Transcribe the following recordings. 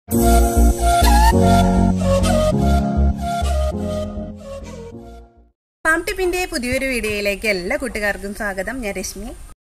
Farm ടിപ്പിന്റെ പുതിയൊരു വീഡിയോയിലേക്ക് എല്ലാ കൂട്ടുകാർക്കും സ്വാഗതം ഞാൻ രശ്മി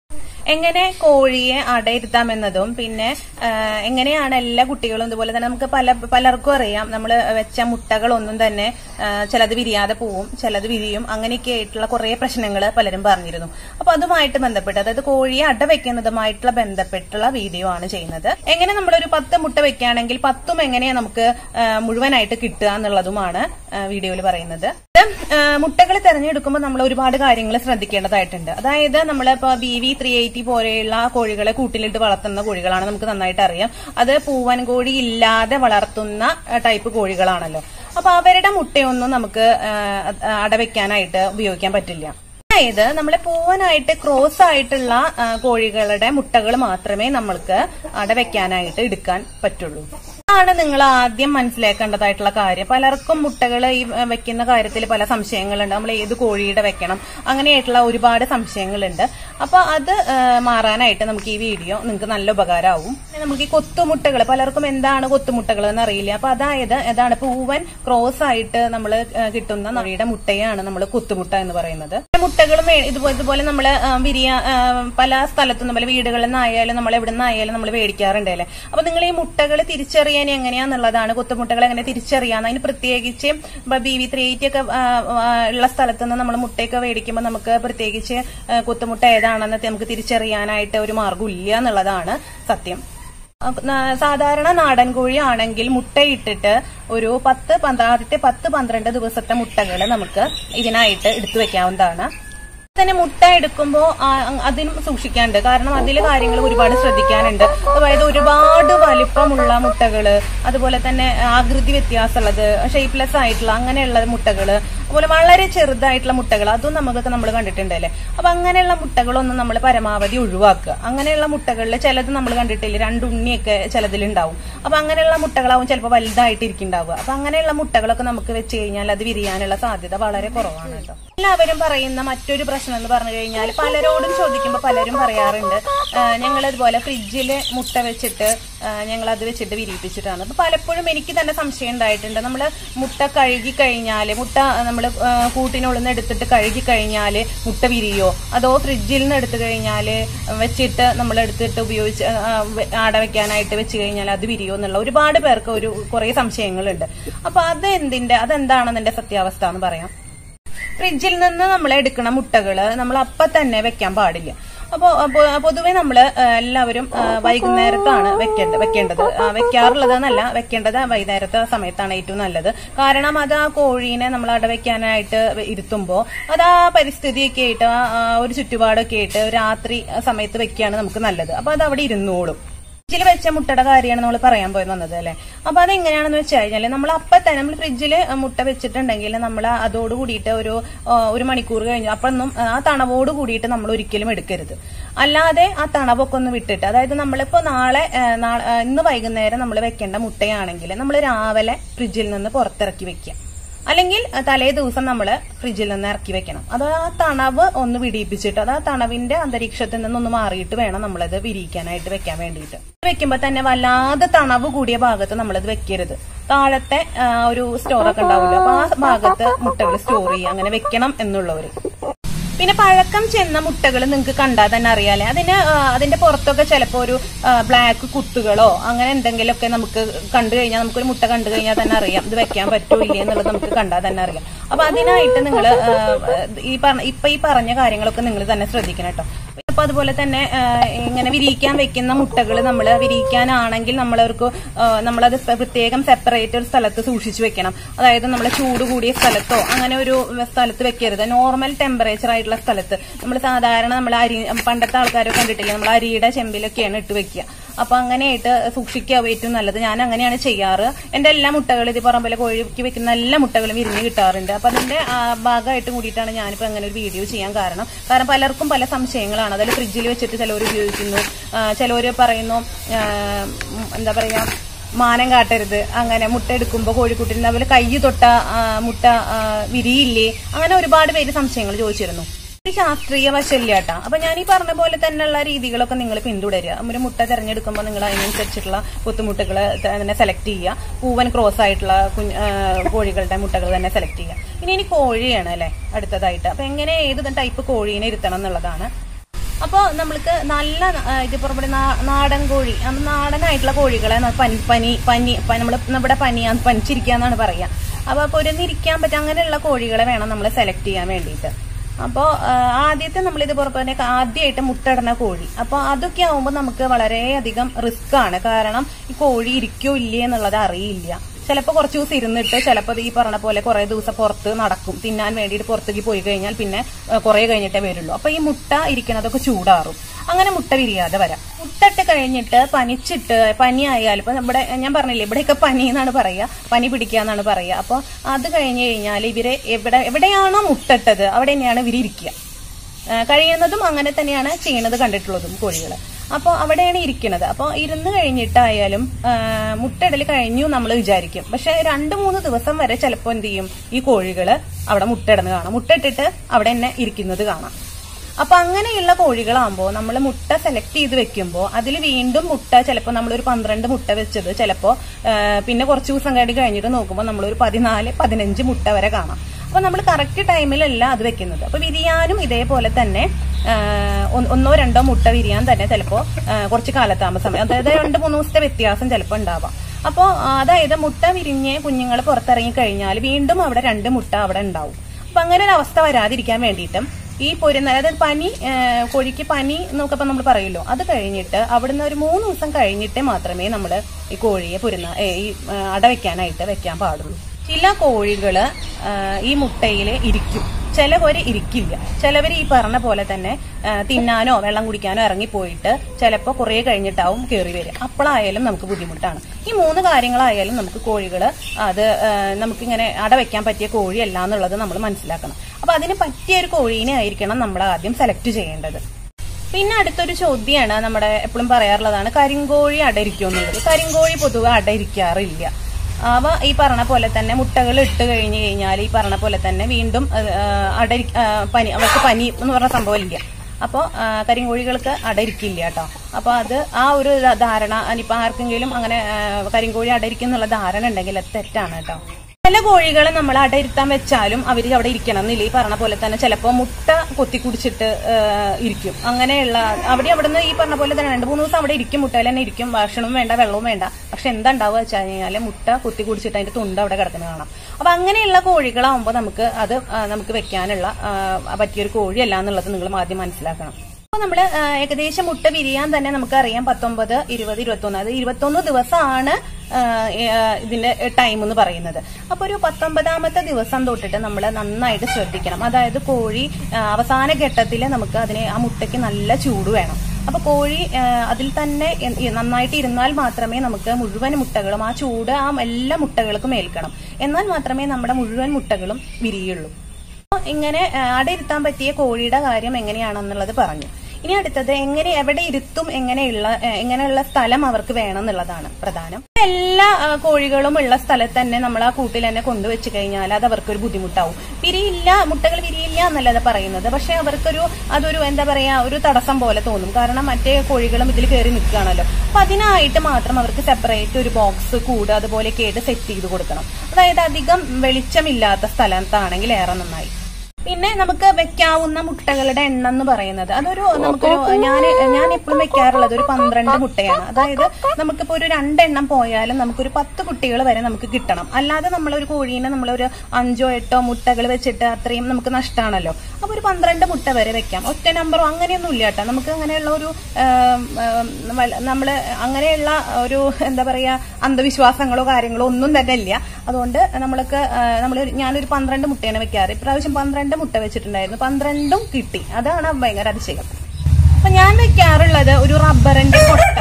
എങ്ങനെ കോഴിയെ അടയിരുത്താമെന്നതും പിന്നെ ആ, എങ്ങനെയാണ് എല്ലാ കുട്ടികളും ഇതുപോലെ തന്നെ നമുക്ക് പല പലർക്കും അറിയാം നമ്മൾ വെച്ച മുട്ടകളൊന്നും തന്നെ ആ, ചിലത് വിരിയാതെ പോവും ചിലത് വിരിയും അങ്ങനെയൊക്കെ ആയിട്ടുള്ള കുറെ പ്രശ്നങ്ങൾ പലരും പറഞ്ഞിരുന്നു അപ്പൊ അതുമായിട്ട് ബന്ധപ്പെട്ട് അതായത് കോഴിയെ അട വെക്കുന്നതുമായിട്ടുള്ള ബന്ധപ്പെട്ടുള്ള വീഡിയോ ആണ് ചെയ്യുന്നത് എങ്ങനെ നമ്മളൊരു പത്ത് മുട്ട വെക്കുകയാണെങ്കിൽ പത്തും എങ്ങനെയാ നമുക്ക് ആ, മുഴുവനായിട്ട് കിട്ടുക എന്നുള്ളതുമാണ് വീഡിയോയിൽ പറയുന്നത് മുട്ടകൾ തിരഞ്ഞെടുക്കുമ്പോൾ നമ്മൾ ഒരുപാട് കാര്യങ്ങൾ ശ്രദ്ധിക്കേണ്ടതായിട്ടുണ്ട് അതായത് നമ്മളിപ്പോ ബി വി ത്രീ എയ്റ്റി പോലെയുള്ള കോഴികളെ കൂട്ടിലിട്ട് വളർത്തുന്ന കോഴികളാണ് നമുക്ക് നന്നായിട്ട് അറിയാം അത് പൂവൻ കോഴി ഇല്ലാതെ വളർത്തുന്ന ടൈപ്പ് കോഴികളാണല്ലോ അപ്പൊ അവരുടെ മുട്ടയൊന്നും നമുക്ക് ആ, അടവെക്കാനായിട്ട് ഉപയോഗിക്കാൻ പറ്റില്ല അതായത് നമ്മളെ പൂവനായിട്ട് ക്രോസ് ആയിട്ടുള്ള ആ, കോഴികളുടെ മുട്ടകൾ മാത്രമേ നമ്മൾക്ക് അടവെക്കാനായിട്ട് എടുക്കാൻ പറ്റുള്ളൂ ആണ് നിങ്ങൾ ആദ്യം മനസ്സിലാക്കേണ്ടതായിട്ടുള്ള കാര്യം പലർക്കും മുട്ടകൾ ഈ ആ, വെക്കുന്ന കാര്യത്തിൽ പല സംശയങ്ങളുണ്ട് നമ്മൾ ഏത് കോഴിയുടെ വെക്കണം അങ്ങനെയായിട്ടുള്ള ഒരുപാട് സംശയങ്ങളുണ്ട് അപ്പൊ അത് ആ, മാറാനായിട്ട് നമുക്ക് ഈ വീഡിയോ നിങ്ങൾക്ക് നല്ല ഉപകാരമാവും പിന്നെ നമുക്ക് ഈ കൊത്തുമുട്ടകൾ പലർക്കും എന്താണ് കൊത്തുമുട്ടകൾ എന്ന് അറിയില്ല അപ്പൊ അതായത് ഏതാണ് പൂവൻ ക്രോസ് ആയിട്ട് നമ്മൾ കിട്ടുന്ന നടിയുടെ മുട്ടയാണ് നമ്മൾ കൊത്തുമുട്ട എന്ന് പറയുന്നത് മുട്ടകളും വേ- ഇതുപോലെ ഇതുപോലെ നമ്മൾ വിരിയ ആ, പല സ്ഥലത്തുനിന്നും പല വീടുകളിൽ നിന്നായാലും നമ്മൾ എവിടെ നിന്നായാലും നമ്മൾ മേടിക്കാറുണ്ട് അല്ലേ അപ്പൊ നിങ്ങൾ ഈ മുട്ടകൾ തിരിച്ചറിയാൻ എങ്ങനെയാന്നുള്ളതാണ് കൊത്തുമുട്ടകൾ എങ്ങനെ തിരിച്ചറിയാന്ന് അതിന് പ്രത്യേകിച്ച് ബി വി ത്രീ എയ്റ്റി ഒക്കെ ആ, ആ, ഉള്ള സ്ഥലത്ത് നിന്ന് നമ്മൾ മുട്ടയൊക്കെ മേടിക്കുമ്പോൾ നമുക്ക് പ്രത്യേകിച്ച് ആ, കൊത്തുമുട്ട ഏതാണെന്ന് നമുക്ക് തിരിച്ചറിയാനായിട്ട് ഒരു മാർഗ്ഗം ഇല്ല എന്നുള്ളതാണ് സത്യം അപ്പൊ ന- സാധാരണ നാടൻ കോഴി ആണെങ്കിൽ മുട്ടയിട്ടിട്ട് ഒരു പത്ത് പന്ത്ര- ആദ്യത്തെ പത്ത് പന്ത്രണ്ട് ദിവസത്തെ മുട്ടകൾ നമുക്ക് ഇതിനായിട്ട് എടുത്തു വെക്കാവുന്നതാണ് തന്നെ മുട്ട എടുക്കുമ്പോൾ അതിനും സൂക്ഷിക്കാനുണ്ട് കാരണം അതിൽ കാര്യങ്ങൾ ഒരുപാട് ശ്രദ്ധിക്കാനുണ്ട് അതായത് ഒരുപാട് വലിപ്പമുള്ള മുട്ടകള് അതുപോലെ തന്നെ ആകൃതി വ്യത്യാസമുള്ളത് ഷേപ്പ്ലെസ് ആയിട്ടുള്ള അങ്ങനെയുള്ള മുട്ടകള് അതുപോലെ വളരെ ചെറുതായിട്ടുള്ള മുട്ടകൾ അതും നമുക്കൊക്കെ നമ്മൾ കണ്ടിട്ടുണ്ടല്ലേ അപ്പൊ അങ്ങനെയുള്ള മുട്ടകളൊന്നും നമ്മൾ പരമാവധി ഒഴിവാക്കുക അങ്ങനെയുള്ള മുട്ടകളിൽ ചിലത് നമ്മൾ കണ്ടിട്ടില്ല രണ്ടുണ്ണിയൊക്കെ ചിലതിലുണ്ടാവും അപ്പൊ അങ്ങനെയുള്ള മുട്ടകളാവും ചിലപ്പോൾ വലുതായിട്ട് ഇരിക്കുന്നുണ്ടാവുക അപ്പൊ അങ്ങനെയുള്ള മുട്ടകളൊക്കെ നമുക്ക് വെച്ച് കഴിഞ്ഞാൽ അത് വിരിയാനുള്ള സാധ്യത വളരെ കുറവാണ് കേട്ടോ എല്ലാവരും പറയുന്ന മറ്റൊരു പ്രശ്നം എന്ന് പറഞ്ഞു കഴിഞ്ഞാൽ പലരോടും ചോദിക്കുമ്പോൾ പലരും പറയാറുണ്ട് ഞങ്ങൾ ഇതുപോലെ ഫ്രിഡ്ജിൽ മുട്ട വെച്ചിട്ട് ഞങ്ങൾ അത് വെച്ചിട്ട് വിരിയിപ്പിച്ചിട്ടാണ് അപ്പൊ പലപ്പോഴും എനിക്ക് തന്നെ സംശയം ഉണ്ടായിട്ടുണ്ട് നമ്മൾ മുട്ട കഴുകി കഴിഞ്ഞാൽ മുട്ട നമ്മൾ കൂട്ടിനുള്ളിൽ നിന്ന് എടുത്തിട്ട് കഴുകി കഴിഞ്ഞാൽ മുട്ട വിരിയോ അതോ ഫ്രിഡ്ജിൽ നിന്ന് എടുത്തു കഴിഞ്ഞാൽ വെച്ചിട്ട് നമ്മൾ എടുത്തിട്ട് ഉപയോഗിച്ച് ആ, വെ- ആട വെക്കാനായിട്ട് വെച്ച് കഴിഞ്ഞാൽ അത് വിരിയോ എന്നുള്ള ഒരുപാട് പേർക്ക് ഒരു കുറെ സംശയങ്ങളുണ്ട് അപ്പൊ അത് എന്തിന്റെ അതെന്താണെന്ന് സത്യാവസ്ഥ എന്ന് പറയാം ഫ്രിഡ്ജിൽ നിന്ന് നമ്മൾ എടുക്കുന്ന മുട്ടകള് നമ്മൾ അപ്പൊ തന്നെ വെക്കാൻ പാടില്ല അപ്പോ അപ്പൊ പൊതുവെ നമ്മൾ എല്ലാവരും ആ, വൈകുന്നേരത്താണ് വെക്കേണ്ടത് വെക്കേണ്ടത് ആ, വെക്കാറുള്ളത് എന്നല്ല വെക്കേണ്ടത് വൈകുന്നേരത്തെ സമയത്താണ് ഏറ്റവും നല്ലത് കാരണം അത് ആ കോഴീനെ നമ്മൾ അട വെക്കാനായിട്ട് ഇരുത്തുമ്പോ അത് ആ പരിസ്ഥിതിയൊക്കെ ആയിട്ട് ആ, ആ, ഒരു ചുറ്റുപാടൊക്കെ ആയിട്ട് രാത്രി സമയത്ത് വെക്കുകയാണ് നമുക്ക് നല്ലത് അപ്പൊ അത് അവിടെ ഇരുന്നോളും ഫ്രിഡ്ജിൽ വെച്ച മുട്ടയുടെ കാര്യമാണ് നമ്മൾ പറയാൻ പോയി വന്നത് അല്ലെ അപ്പൊ അതെങ്ങനെയാണെന്ന് വെച്ച് കഴിഞ്ഞാൽ നമ്മൾ അപ്പൊ തന്നെ നമ്മൾ ഫ്രിഡ്ജിൽ മുട്ട വെച്ചിട്ടുണ്ടെങ്കിൽ നമ്മൾ അതോട് കൂടിയിട്ട് ഒരു ആ, ഒരു മണിക്കൂർ കഴിഞ്ഞു അപ്പൊന്നും ആ തണവോട് കൂടിയിട്ട് നമ്മൾ ഒരിക്കലും എടുക്കരുത് അല്ലാതെ ആ തണവൊക്കെ ഒന്ന് വിട്ടിട്ട് അതായത് നമ്മളിപ്പോ നാളെ ആ, നാളെ- ആ, ഇന്ന് വൈകുന്നേരം നമ്മൾ വെക്കേണ്ട മുട്ടയാണെങ്കിൽ നമ്മൾ രാവിലെ ഫ്രിഡ്ജിൽ നിന്ന് പുറത്തിറക്കി വെക്കുക അല്ലെങ്കിൽ അഹ് തലേ ദിവസം നമ്മൾ ഫ്രിഡ്ജിൽ നിന്ന് ഇറക്കി വെക്കണം അത് ആ തണവ് ഒന്ന് വിടിയിപ്പിച്ചിട്ട് അത് ആ തണവിന്റെ അന്തരീക്ഷത്തിൽ നിന്നൊന്ന് മാറിയിട്ട് വേണം നമ്മളത് വിരിയിക്കാനായിട്ട് വെക്കാൻ വേണ്ടിയിട്ട് വെക്കുമ്പോ തന്നെ വല്ലാതെ തണവ് കൂടിയ ഭാഗത്ത് നമ്മളത് വെക്കരുത് താഴത്തെ ആ, ഒരു സ്റ്റോറൊക്കെ ഉണ്ടാവില്ല അപ്പൊ ആ ഭാഗത്ത് മുട്ടകൾ സ്റ്റോർ ചെയ്യുക അങ്ങനെ വെക്കണം എന്നുള്ളവര് പിന്നെ പഴക്കം ചെന്ന മുട്ടകൾ നിങ്ങൾക്ക് കണ്ടാൽ തന്നെ അറിയാലേ അതിന് ആ, അതിന്റെ പുറത്തൊക്കെ ചിലപ്പോൾ ഒരു ബ്ലാക്ക് കുത്തുകളോ അങ്ങനെ എന്തെങ്കിലുമൊക്കെ നമുക്ക് കണ്ടു കഴിഞ്ഞാൽ നമുക്കൊരു മുട്ട കണ്ടു കഴിഞ്ഞാൽ തന്നെ അറിയാം ഇത് വെക്കാൻ പറ്റുമോ ഇല്ലേ എന്നുള്ളത് നമുക്ക് കണ്ടാൽ തന്നെ അറിയാം അപ്പൊ അതിനായിട്ട് നിങ്ങൾ ഈ പറഞ്ഞ ഇപ്പൊ ഈ പറഞ്ഞ കാര്യങ്ങളൊക്കെ നിങ്ങൾ തന്നെ ശ്രദ്ധിക്കണം കേട്ടോ അപ്പൊ അതുപോലെ തന്നെ ആ, ഇങ്ങനെ വിരിയിക്കാൻ വെക്കുന്ന മുട്ടകൾ നമ്മൾ വിരിയിക്കാനാണെങ്കിൽ നമ്മളവർക്ക് ആ, നമ്മളത് പ്രത്യേകം സെപ്പറേറ്റ് ഒരു സ്ഥലത്ത് സൂക്ഷിച്ചു വെക്കണം അതായത് നമ്മൾ ചൂട് കൂടിയ സ്ഥലത്തോ അങ്ങനെ ഒരു സ്ഥലത്ത് വെക്കരുത് നോർമൽ ടെമ്പറേച്ചർ ആയിട്ടുള്ള സ്ഥലത്ത് നമ്മൾ സാധാരണ നമ്മൾ അരി പണ്ടത്തെ ആൾക്കാരൊക്കെ കണ്ടിട്ടില്ലേ നമ്മൾ അരിയുടെ ചെമ്പിലൊക്കെയാണ് ഇട്ട് വെക്കുക അപ്പൊ അങ്ങനെയായിട്ട് സൂക്ഷിക്കുക ഏറ്റവും നല്ലത് ഞാൻ അങ്ങനെയാണ് ചെയ്യാറ് എന്റെ എല്ലാ മുട്ടകളും ഇത് പറഞ്ഞ പോലെ കോഴിക്ക് വെക്കുന്ന എല്ലാ മുട്ടകളും വിരിഞ്ഞ് കിട്ടാറുണ്ട് അപ്പൊ അതിന്റെ ആ, ഭാഗമായിട്ട് കൂടിയിട്ടാണ് ഞാനിപ്പോ അങ്ങനെ ഒരു വീഡിയോ ചെയ്യാൻ കാരണം കാരണം പലർക്കും പല സംശയങ്ങളാണ് അതിൽ ഫ്രിഡ്ജിൽ വെച്ചിട്ട് ചിലവർ ഉപയോഗിക്കുന്നു ചിലവർ പറയുന്നു ആ, ഉം, എന്താ പറയാ മാനം കാട്ടരുത് അങ്ങനെ മുട്ട എടുക്കുമ്പോൾ കോഴിക്കുട്ടിന് അതുപോലെ കൈ തൊട്ട ആ, മുട്ട ആ, വിരിയില്ലേ അങ്ങനെ ഒരുപാട് പേര് സംശയങ്ങൾ ചോദിച്ചിരുന്നു ഒരു ശാസ്ത്രീയ വശമില്ല കേട്ടോ അപ്പൊ ഞാൻ ഈ പറഞ്ഞ പോലെ തന്നെയുള്ള രീതികളൊക്കെ നിങ്ങൾ പിന്തുടരുക ഒരു മുട്ട തിരഞ്ഞെടുക്കുമ്പോൾ നിങ്ങൾ അതിനനുസരിച്ചിട്ടുള്ള കൊത്തുമുട്ടകൾ തന്നെ സെലക്ട് ചെയ്യുക പൂവൻ ക്രോസ് ആയിട്ടുള്ള കുഞ്ഞ് ആ, കോഴികളുടെ മുട്ടകൾ തന്നെ സെലക്ട് ചെയ്യുക ഇനി ഇനി കോഴിയാണ് അല്ലെ അടുത്തതായിട്ട് അപ്പൊ എങ്ങനെ ഏത് ടൈപ്പ് കോഴീനെ ഇരുത്തണം എന്നുള്ളതാണ് അപ്പോൾ നമ്മൾക്ക് നല്ല ആ, ഇത് പുറപ്പെടു നാടൻ കോഴി അത് നാടനായിട്ടുള്ള കോഴികളെ ന- പനി പനി പനി നമ്മൾ നമ്മുടെ പനിയാ പനിച്ചിരിക്കാന്നാണ് പറയുക അപ്പോൾ പൊരുന്നിരിക്കാൻ പറ്റും അങ്ങനെയുള്ള കോഴികളെ വേണം നമ്മൾ സെലക്ട് ചെയ്യാൻ വേണ്ടിയിട്ട് അപ്പോൾ ആദ്യത്തെ നമ്മൾ ഇത് പുറപ്പെടുന്ന ആദ്യമായിട്ട് മുട്ടയിടുന്ന കോഴി അപ്പോൾ അതൊക്കെ ആവുമ്പോൾ നമുക്ക് വളരെയധികം റിസ്ക് ആണ് കാരണം ഈ കോഴി ഇരിക്കോ ഇല്ലേ എന്നുള്ളത് അറിയില്ല ചിലപ്പോൾ കുറച്ച് ദിവസം ഇരുന്നിട്ട് ചിലപ്പോൾ ഈ പറഞ്ഞ പോലെ കുറേ ദിവസം പുറത്ത് നടക്കും തിന്നാൻ വേണ്ടിയിട്ട് പുറത്തേക്ക് പോയി കഴിഞ്ഞാൽ പിന്നെ ഏഹ്, കുറേ കഴിഞ്ഞിട്ടേ വരുള്ളൂ അപ്പൊ ഈ മുട്ട ഇരിക്കണതൊക്കെ ചൂടാറും അങ്ങനെ മുട്ട വിരിയാതെ വരാം മുട്ടട്ട് കഴിഞ്ഞിട്ട് പനിച്ചിട്ട് പനി ആയാലും ഇപ്പൊ നമ്മുടെ ഞാൻ പറഞ്ഞില്ലേ ഇവിടെയൊക്കെ പനി എന്നാണ് പറയുക പനി പിടിക്കുക പറയുക അപ്പോൾ അത് കഴിഞ്ഞ് കഴിഞ്ഞാൽ ഇവരെ എവിടെ എവിടെയാണോ മുട്ടട്ടത് അവിടെ തന്നെയാണ് ഇവർ ഇരിക്കുക ആ, കഴിയുന്നതും അങ്ങനെ തന്നെയാണ് ചെയ്യണത് കണ്ടിട്ടുള്ളതും കോഴികൾ അപ്പോൾ അവിടെയാണ് ഇരിക്കുന്നത് അപ്പോൾ ഇരുന്ന് കഴിഞ്ഞിട്ടായാലും ആ, മുട്ടയിടൽ കഴിഞ്ഞു നമ്മൾ വിചാരിക്കും പക്ഷെ രണ്ട് മൂന്ന് ദിവസം വരെ ചിലപ്പോൾ എന്ത് ചെയ്യും ഈ കോഴികൾ അവിടെ മുട്ടയിടുന്നത് കാണാം മുട്ടയിട്ടിട്ട് അവിടെ തന്നെ ഇരിക്കുന്നത് കാണാം അപ്പൊ അങ്ങനെയുള്ള കോഴികളാകുമ്പോൾ നമ്മൾ മുട്ട സെലക്ട് ചെയ്ത് വെക്കുമ്പോൾ അതിൽ വീണ്ടും മുട്ട ചിലപ്പോൾ നമ്മളൊരു പന്ത്രണ്ട് മുട്ട വെച്ചത് ചിലപ്പോൾ പിന്നെ കുറച്ച് ദിവസം കഴിഞ്ഞ് കഴിഞ്ഞിട്ട് നോക്കുമ്പോൾ നമ്മളൊരു പതിനാല് പതിനഞ്ച് മുട്ട വരെ കാണാം അപ്പൊ നമ്മൾ കറക്റ്റ് ടൈമിലല്ല അത് വെക്കുന്നത് അപ്പൊ വിരിയാനും ഇതേപോലെ തന്നെ ആ, ഒന്ന് ഒന്നോ രണ്ടോ മുട്ട വിരിയാൻ തന്നെ ചിലപ്പോൾ കുറച്ച് കാലതാമസം അതായത് രണ്ട് മൂന്ന് ദിവസത്തെ വ്യത്യാസം ചിലപ്പോൾ ഉണ്ടാവാം അപ്പോൾ അതായത് മുട്ട വിരിഞ്ഞ് കുഞ്ഞുങ്ങൾ പുറത്തിറങ്ങി കഴിഞ്ഞാൽ വീണ്ടും അവിടെ രണ്ട് മുട്ട അവിടെ ഉണ്ടാവും അപ്പൊ അങ്ങനെ ഒരു അവസ്ഥ വരാതിരിക്കാൻ വേണ്ടിയിട്ടും ഈ പൊരുന്ന അതായത് പനി ആ, കോഴിക്ക് പനി എന്നൊക്കെ ഇപ്പൊ നമ്മൾ പറയുമല്ലോ അത് കഴിഞ്ഞിട്ട് അവിടുന്ന് ഒരു മൂന്ന് ദിവസം കഴിഞ്ഞിട്ട് മാത്രമേ നമ്മൾ ഈ കോഴിയെ പൊരുന്ന ഏ, ഈ ആ, അട വെക്കാനായിട്ട് വെക്കാൻ പാടുള്ളൂ ചില കോഴികള് ആ, ഈ മുട്ടയിൽ ഇരിക്കും ചിലവര് ഇരിക്കില്ല ചിലവർ ഈ പറഞ്ഞ പോലെ തന്നെ ആ, തിന്നാനോ വെള്ളം കുടിക്കാനോ ഇറങ്ങിപ്പോയിട്ട് ചിലപ്പോൾ കുറേ കഴിഞ്ഞിട്ടാവും കയറി വരിക അപ്പോഴായാലും നമുക്ക് ബുദ്ധിമുട്ടാണ് ഈ മൂന്ന് കാര്യങ്ങളായാലും നമുക്ക് കോഴികൾ അത് ആ, നമുക്കിങ്ങനെ അട വെക്കാൻ പറ്റിയ കോഴിയല്ല എന്നുള്ളത് നമ്മൾ മനസ്സിലാക്കണം അപ്പൊ അതിന് പറ്റിയ ഒരു കോഴീനെ ആയിരിക്കണം നമ്മൾ ആദ്യം സെലക്ട് ചെയ്യേണ്ടത് പിന്നെ അടുത്തൊരു ചോദ്യമാണ് നമ്മുടെ എപ്പോഴും പറയാറുള്ളതാണ് കരിങ്കോഴി അടയിരിക്കും എന്നുള്ളത് കരിങ്കോഴി പൊതുവെ അടയിരിക്കാറില്ല അവ ഈ പറഞ്ഞ പോലെ തന്നെ മുട്ടകൾ ഇട്ട് കഴിഞ്ഞ് കഴിഞ്ഞാൽ ഈ പറഞ്ഞ പോലെ തന്നെ വീണ്ടും ആ, അടരി ആ, പനി അവർക്ക് പനി എന്ന് പറഞ്ഞ സംഭവം ഇല്ല അപ്പോൾ കരിങ്കോഴികൾക്ക് അടയിരിക്കില്ല കേട്ടോ അപ്പോൾ അത് ആ ഒരു ധാരണ ഇനിയിപ്പോൾ ആർക്കെങ്കിലും അങ്ങനെ ആ, കരിങ്കോഴി അടയിരിക്കും എന്നുള്ള ധാരണ ഉണ്ടെങ്കിൽ അത് തെറ്റാണ് കേട്ടോ ചില കോഴികളെ നമ്മൾ അടയിരുത്താൻ വെച്ചാലും അവർ അവിടെ ഇരിക്കണം എന്നില്ല ഈ പറഞ്ഞ പോലെ തന്നെ ചിലപ്പോൾ മുട്ട കൊത്തി കുടിച്ചിട്ട് ആ, ഇരിക്കും അങ്ങനെയുള്ള അവിടെ അവിടുന്ന് ഈ പറഞ്ഞ പോലെ തന്നെ രണ്ട് മൂന്ന് ദിവസം അവിടെ ഇരിക്കും മുട്ടയിൽ തന്നെ ഇരിക്കും ഭക്ഷണവും വേണ്ട വെള്ളവും വേണ്ട പക്ഷെ എന്താ ഉണ്ടാവുക വെച്ച് കഴിഞ്ഞാൽ മുട്ട കൊത്തി കുടിച്ചിട്ട് അതിന്റെ തുണ്ട് അവിടെ കിടക്കുന്നത് കാണാം അപ്പൊ അങ്ങനെയുള്ള കോഴികളാവുമ്പോൾ നമുക്ക് അത് ആ, നമുക്ക് വെക്കാനുള്ള ആ, പറ്റിയൊരു കോഴിയല്ല എന്നുള്ളത് നിങ്ങൾ ആദ്യം മനസ്സിലാക്കണം അപ്പൊ നമ്മള് ആ, ഏകദേശം മുട്ട വിരിയാൻ തന്നെ നമുക്കറിയാം പത്തൊമ്പത് ഇരുപത് ഇരുപത്തൊന്ന് അത് ഇരുപത്തൊന്ന് ദിവസമാണ് ആ, ഏ, ഇതിന്റെ ടൈം എന്ന് പറയുന്നത് അപ്പൊ ഒരു പത്തൊമ്പതാമത്തെ ദിവസം തൊട്ടിട്ട് നമ്മൾ നന്നായിട്ട് ശ്രദ്ധിക്കണം അതായത് കോഴി ആ, അവസാന ഘട്ടത്തിൽ നമുക്ക് അതിനെ ആ മുട്ടയ്ക്ക് നല്ല ചൂട് വേണം അപ്പൊ കോഴി ആ, അതിൽ തന്നെ എ- ഈ നന്നായിട്ട് ഇരുന്നാൽ മാത്രമേ നമുക്ക് മുഴുവൻ മുട്ടകളും ആ ചൂട് ആ എല്ലാ മുട്ടകൾക്കും ഏൽക്കണം എന്നാൽ മാത്രമേ നമ്മുടെ മുഴുവൻ മുട്ടകളും വിരിയുള്ളൂ അപ്പൊ ഇങ്ങനെ ആ, അടയിരുത്താൻ പറ്റിയ കോഴിയുടെ കാര്യം എങ്ങനെയാണെന്നുള്ളത് പറഞ്ഞു ഇനി അടുത്തത് എങ്ങനെ എവിടെ ഇരുത്തും എങ്ങനെയുള്ള ഏ, എങ്ങനെയുള്ള സ്ഥലം അവർക്ക് വേണം എന്നുള്ളതാണ് പ്രധാനം എല്ലാ ആ, കോഴികളും ഉള്ള സ്ഥലത്ത് തന്നെ നമ്മൾ ആ കൂട്ടിൽ തന്നെ കൊണ്ടുവച്ച് കഴിഞ്ഞാൽ അത് അവർക്കൊരു ബുദ്ധിമുട്ടാവും വിരിയില്ല മുട്ടകൾ വിരിയില്ല എന്നല്ല പറയുന്നത് പക്ഷെ അവർക്കൊരു അതൊരു എന്താ പറയാ ഒരു തടസ്സം പോലെ തോന്നും കാരണം മറ്റേ കോഴികളും ഇതിൽ കയറി നിൽക്കുകയാണല്ലോ അപ്പൊ അതിനായിട്ട് മാത്രം അവർക്ക് സെപ്പറേറ്റ് ഒരു ബോക്സ് കൂട് അതുപോലെയൊക്കെ ആയിട്ട് സെറ്റ് ചെയ്ത് കൊടുക്കണം അതായത് അധികം വെളിച്ചമില്ലാത്ത സ്ഥലത്താണെങ്കിൽ ഏറെ നന്നായി പിന്നെ നമുക്ക് വെക്കാവുന്ന മുട്ടകളുടെ എണ്ണം എന്ന് പറയുന്നത് അതൊരു നമുക്കൊരു ഞാൻ ഞാൻ എപ്പോഴും വെക്കാറുള്ളത് ഒരു പന്ത്രണ്ട് മുട്ടയാണ് അതായത് നമുക്കിപ്പോ ഒരു രണ്ടെണ്ണം പോയാലും നമുക്കൊരു പത്ത് കുട്ടികൾ വരെ നമുക്ക് കിട്ടണം അല്ലാതെ നമ്മളൊരു കോഴീനെ നമ്മളൊരു അഞ്ചോ എട്ടോ മുട്ടകൾ വെച്ചിട്ട് അത്രയും നമുക്ക് നഷ്ടമാണല്ലോ അപ്പൊ ഒരു പന്ത്രണ്ട് മുട്ട വരെ വെക്കാം ഒറ്റ നമ്പറോ അങ്ങനെയൊന്നും ഇല്ല കേട്ടോ നമുക്ക് അങ്ങനെയുള്ള ഒരു ആം, ആം, വല്ല- നമ്മള് അങ്ങനെയുള്ള ഒരു എന്താ പറയാ അന്ധവിശ്വാസങ്ങളോ കാര്യങ്ങളോ ഒന്നും തന്നെ ഇല്ല അതുകൊണ്ട് നമ്മൾക്ക് നമ്മൾ ഞാനൊരു പന്ത്രണ്ട് മുട്ടയാണ് വെക്കാറ് ഇപ്രാവശ്യം പന്ത്രണ്ട് മുട്ട വെച്ചിട്ടുണ്ടായിരുന്നു പന്ത്രണ്ടും കിട്ടി അതാണ് ഭയങ്കര അതിശയം അപ്പൊ ഞാൻ വെക്കാറുള്ളത് ഒരു റബ്ബറിന്റെ കൊട്ട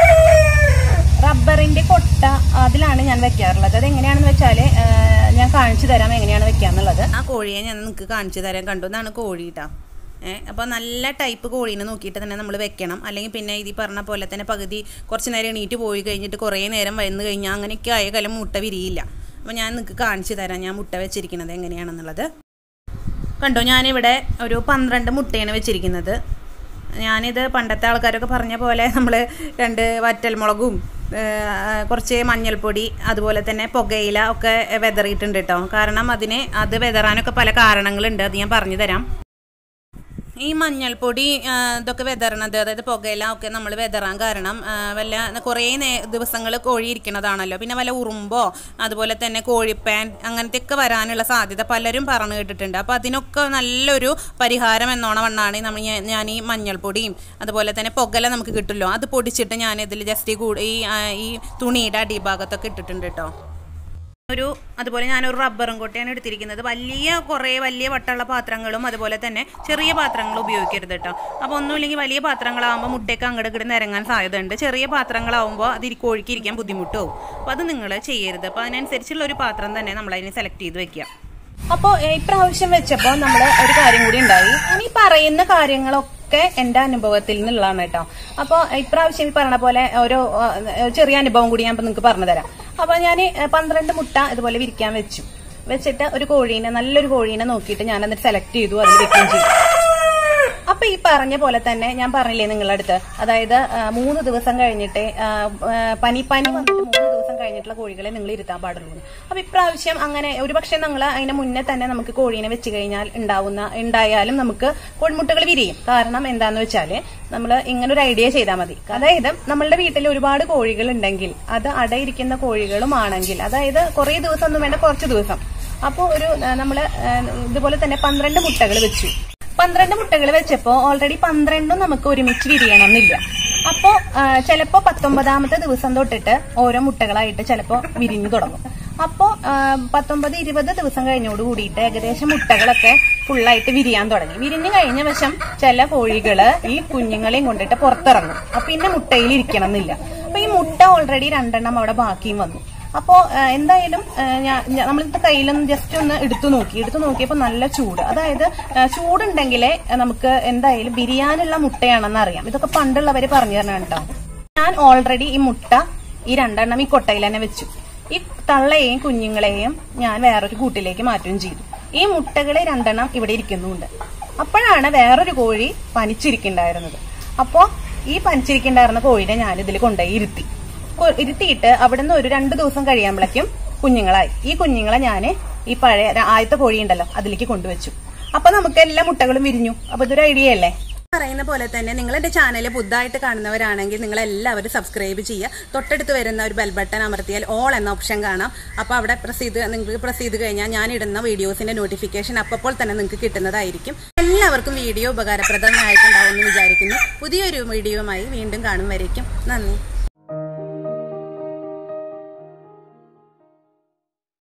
റബ്ബറിന്റെ കൊട്ട അതിലാണ് ഞാൻ വെക്കാറുള്ളത് അത് എങ്ങനെയാണെന്ന് വെച്ചാല് ആ, ഞാൻ കാണിച്ചു തരാം എങ്ങനെയാണ് വെക്കാന്നുള്ളത് ആ കോഴിയെ ഞാൻ നിങ്ങൾക്ക് കാണിച്ചു തരാൻ കണ്ടു എന്നാണ് കോഴി കേട്ടോ ഏഹ് അപ്പോൾ നല്ല ടൈപ്പ് കോഴീനെ നോക്കിയിട്ട് തന്നെ നമ്മൾ വെക്കണം അല്ലെങ്കിൽ പിന്നെ ഇത് ഈ പറഞ്ഞ പോലെ തന്നെ പകുതി കുറച്ച് നേരം എണീറ്റ് പോയി കഴിഞ്ഞിട്ട് കുറേ നേരം വന്ന് കഴിഞ്ഞാൽ അങ്ങനെയൊക്കെ ആയ കാലം മുട്ട വിരിയില്ല അപ്പോൾ ഞാൻ നിങ്ങൾക്ക് കാണിച്ചു തരാം ഞാൻ മുട്ട വെച്ചിരിക്കുന്നത് എങ്ങനെയാണെന്നുള്ളത് കണ്ടോ ഞാനിവിടെ ഒരു പന്ത്രണ്ട് മുട്ടയാണ് വെച്ചിരിക്കുന്നത് ഞാനിത് പണ്ടത്തെ ആൾക്കാരൊക്കെ പറഞ്ഞ പോലെ നമ്മൾ രണ്ട് വറ്റൽമുളകും ഏഹ്, കുറച്ച് മഞ്ഞൾപ്പൊടി അതുപോലെ തന്നെ പുകയില ഒക്കെ വെതറിയിട്ടുണ്ട് കേട്ടോ കാരണം അതിന് അത് വെതറാനൊക്കെ പല കാരണങ്ങളുണ്ട് അത് ഞാൻ പറഞ്ഞു തരാം ഈ മഞ്ഞൾപ്പൊടി ആ, ഇതൊക്കെ വെതറണത് അതായത് പുകയില ഒക്കെ നമ്മൾ വെതറാൻ കാരണം ആ, വല്ല കുറേ നേ ദിവസങ്ങൾ കോഴി ഇരിക്കണതാണല്ലോ പിന്നെ വല്ല ഉറുമ്പോ അതുപോലെ തന്നെ കോഴിപ്പാൻ അങ്ങനത്തെയൊക്കെ വരാനുള്ള സാധ്യത പലരും പറഞ്ഞു കേട്ടിട്ടുണ്ട് അപ്പോൾ അതിനൊക്കെ നല്ലൊരു പരിഹാരം എന്നോണം വണ്ണാണ് നമ്മൾ ഞാൻ- ഞാൻ ഈ മഞ്ഞൾപ്പൊടിയും അതുപോലെ തന്നെ പുകയില നമുക്ക് കിട്ടുമല്ലോ അത് പൊടിച്ചിട്ട് ഞാൻ ഇതിൽ ജസ്റ്റ് ഈ കൂടി ഈ ആ, ഈ തുണിയുടെ അടിഭാഗത്തൊക്കെ ഇട്ടിട്ടുണ്ട് കേട്ടോ ഒരു അതുപോലെ ഞാനൊരു റബ്ബറും കൊട്ടയാണ് എടുത്തിരിക്കുന്നത് വലിയ കുറേ വലിയ വട്ടമുള്ള പാത്രങ്ങളും അതുപോലെ തന്നെ ചെറിയ പാത്രങ്ങളും ഉപയോഗിക്കരുത് കേട്ടോ അപ്പോൾ ഒന്നുമില്ലെങ്കിൽ വലിയ പാത്രങ്ങളാകുമ്പോൾ മുട്ടയൊക്കെ അങ്ങോട്ട് ഇങ്ങോട്ട് നിരങ്ങാൻ സാധ്യതയുണ്ട് ചെറിയ പാത്രങ്ങളാകുമ്പോൾ അത് ഇരി- കോഴിക്ക് ഇരിക്കാൻ ബുദ്ധിമുട്ടാവും അപ്പോൾ അത് നിങ്ങൾ ചെയ്യരുത് അപ്പോൾ അതിനനുസരിച്ചുള്ള ഒരു പാത്രം തന്നെ നമ്മൾ അതിനെ സെലക്ട് ചെയ്ത് വെക്കുക അപ്പോ ഏ, ഇപ്രാവശ്യം വെച്ചപ്പോ നമ്മൾ ഒരു കാര്യം കൂടി ഉണ്ടായി ഞാൻ ഈ പറയുന്ന കാര്യങ്ങളൊക്കെ എന്റെ അനുഭവത്തിൽ നിന്നുള്ളതാണ് കേട്ടോ അപ്പൊ ഇപ്രാവശ്യം ഈ പറഞ്ഞ പോലെ ഓരോ ആ, ചെറിയ അനുഭവം കൂടി ഞാൻ ഇപ്പൊ നിങ്ങൾക്ക് പറഞ്ഞു തരാം അപ്പൊ ഞാൻ പന്ത്രണ്ട് മുട്ട ഇതുപോലെ വിരിക്കാൻ വെച്ചു വെച്ചിട്ട് ഒരു കോഴീനെ നല്ലൊരു കോഴീനെ നോക്കിയിട്ട് ഞാൻ എന്നിട്ട് സെലക്ട് ചെയ്തു അതിൽ വെക്കുകയും ചെയ്തു അപ്പൊ ഈ പറഞ്ഞ പോലെ തന്നെ ഞാൻ പറഞ്ഞില്ലേ നിങ്ങളുടെ അടുത്ത് അതായത് ആ, മൂന്ന് ദിവസം കഴിഞ്ഞിട്ട് ആ, ആ, പനി പനി വന്നിട്ട് മൂന്ന് ദിവസം കഴിഞ്ഞിട്ടുള്ള കോഴികളെ നിങ്ങൾ ഇരുത്താൻ പാടുള്ളൂ എന്ന്. അപ്പൊ ഇപ്രാവശ്യം അങ്ങനെ ഒരുപക്ഷെ നിങ്ങൾ അതിന് മുന്നേ തന്നെ നമുക്ക് കോഴീനെ വെച്ച് കഴിഞ്ഞാൽ ഉണ്ടാവുന്ന ഉണ്ടായാലും നമുക്ക് കോഴിമുട്ടകൾ വിരിയും കാരണം എന്താന്ന് വെച്ചാല് നമ്മൾ ഇങ്ങനെ ഒരു ഐഡിയ ചെയ്താൽ മതി അതായത് നമ്മളുടെ വീട്ടിൽ ഒരുപാട് കോഴികൾ ഉണ്ടെങ്കിൽ അത് അടയിരിക്കുന്ന കോഴികളും ആണെങ്കിൽ അതായത് കുറേ ദിവസം ഒന്നും വേണ്ട കുറച്ച് ദിവസം അപ്പോൾ ഒരു ആ, നമ്മള് ആ, ഇതുപോലെ തന്നെ പന്ത്രണ്ട് മുട്ടകൾ വെച്ചു പന്ത്രണ്ട് മുട്ടകൾ വെച്ചപ്പോ ഓൾറെഡി പന്ത്രണ്ടും നമുക്ക് ഒരുമിച്ച് വിരിയണം എന്നില്ല അപ്പോ ആ, ചിലപ്പോ പത്തൊമ്പതാമത്തെ ദിവസം തൊട്ടിട്ട് ഓരോ മുട്ടകളായിട്ട് ചിലപ്പോ വിരിഞ്ഞു തുടങ്ങും അപ്പോ ആ, പത്തൊമ്പത് ഇരുപത് ദിവസം കഴിഞ്ഞോട് കൂടിയിട്ട് ഏകദേശം മുട്ടകളൊക്കെ ഫുള്ളായിട്ട് വിരിയാൻ തുടങ്ങി വിരിഞ്ഞു കഴിഞ്ഞ വശം ചില കോഴികള് ഈ കുഞ്ഞുങ്ങളെയും കൊണ്ടിട്ട് പുറത്തിറങ്ങും അപ്പൊ പിന്നെ മുട്ടയിൽ ഇരിക്കണം എന്നില്ല അപ്പൊ ഈ മുട്ട ഓൾറെഡി രണ്ടെണ്ണം അവിടെ ബാക്കിയും വന്നു അപ്പോ ആ, എന്തായാലും ആ, ഞാൻ ഞാൻ- നമ്മളിത്തെ കയ്യിലൊന്ന് ജസ്റ്റ് ഒന്ന് എടുത്തു നോക്കി എടുത്തു നോക്കിയപ്പോ നല്ല ചൂട് അതായത് ആ, ചൂടുണ്ടെങ്കിലേ ആ, നമുക്ക് എന്തായാലും ബിരിയാനുള്ള മുട്ടയാണെന്ന് അറിയാം ഇതൊക്കെ പണ്ടുള്ളവര് പറഞ്ഞു തരണം കേട്ടോ ഞാൻ ഓൾറെഡി ഈ മുട്ട ഈ രണ്ടെണ്ണം ഈ കൊട്ടയിൽ തന്നെ വെച്ചു ഈ തള്ളയെയും കുഞ്ഞുങ്ങളെയും ഞാൻ വേറൊരു കൂട്ടിലേക്ക് മാറ്റുകയും ചെയ്തു ഈ മുട്ടകളെ രണ്ടെണ്ണം ഇവിടെ ഇരിക്കുന്നുണ്ട് അപ്പോഴാണ് വേറൊരു കോഴി പനിച്ചിരിക്കുന്നുണ്ടായിരുന്നത് അപ്പോ ഈ പനിച്ചിരിക്കുന്നുണ്ടായിരുന്ന കോഴിനെ ഞാൻ ഇതിൽ കൊണ്ടുപോയി ഇരുത്തി കൊ- ഇരുത്തിയിട്ട് അവിടുന്ന് ഒരു രണ്ടു ദിവസം കഴിയുമ്പോഴേക്കും കുഞ്ഞുങ്ങളായി ഈ കുഞ്ഞുങ്ങളെ ഞാൻ ഈ പഴയ ര- ആദ്യത്തെ കോഴി ഉണ്ടല്ലോ അതിലേക്ക് കൊണ്ടുവച്ചു അപ്പൊ നമുക്ക് എല്ലാ മുട്ടകളും വിരിഞ്ഞു അപ്പൊ ഇതൊരു ഐഡിയ അല്ലേ പറയുന്ന പോലെ തന്നെ നിങ്ങൾ എൻ്റെ ചാനൽ പുതുതായിട്ട് കാണുന്നവരാണെങ്കിൽ നിങ്ങൾ എല്ലാവരും സബ്സ്ക്രൈബ് ചെയ്യുക തൊട്ടടുത്ത് വരുന്ന ഒരു ബെൽ ബട്ടൺ അമർത്തിയാൽ ഓൾ എന്ന ഓപ്ഷൻ കാണാം അപ്പോൾ അവിടെ പ്രസ് ചെയ്ത് നിങ്ങൾക്ക് പ്രസ് ചെയ്ത് കഴിഞ്ഞാൽ ഞാൻ ഇടുന്ന വീഡിയോസിന്റെ നോട്ടിഫിക്കേഷൻ അപ്പോൾ തന്നെ നിങ്ങൾക്ക് കിട്ടുന്നതായിരിക്കും എല്ലാവർക്കും വീഡിയോ ഉപകാരപ്രദമായിട്ടുണ്ടാവുമെന്ന് വിചാരിക്കുന്നു പുതിയൊരു വീഡിയോയുമായി വീണ്ടും കാണും വരയ്ക്കും നന്ദി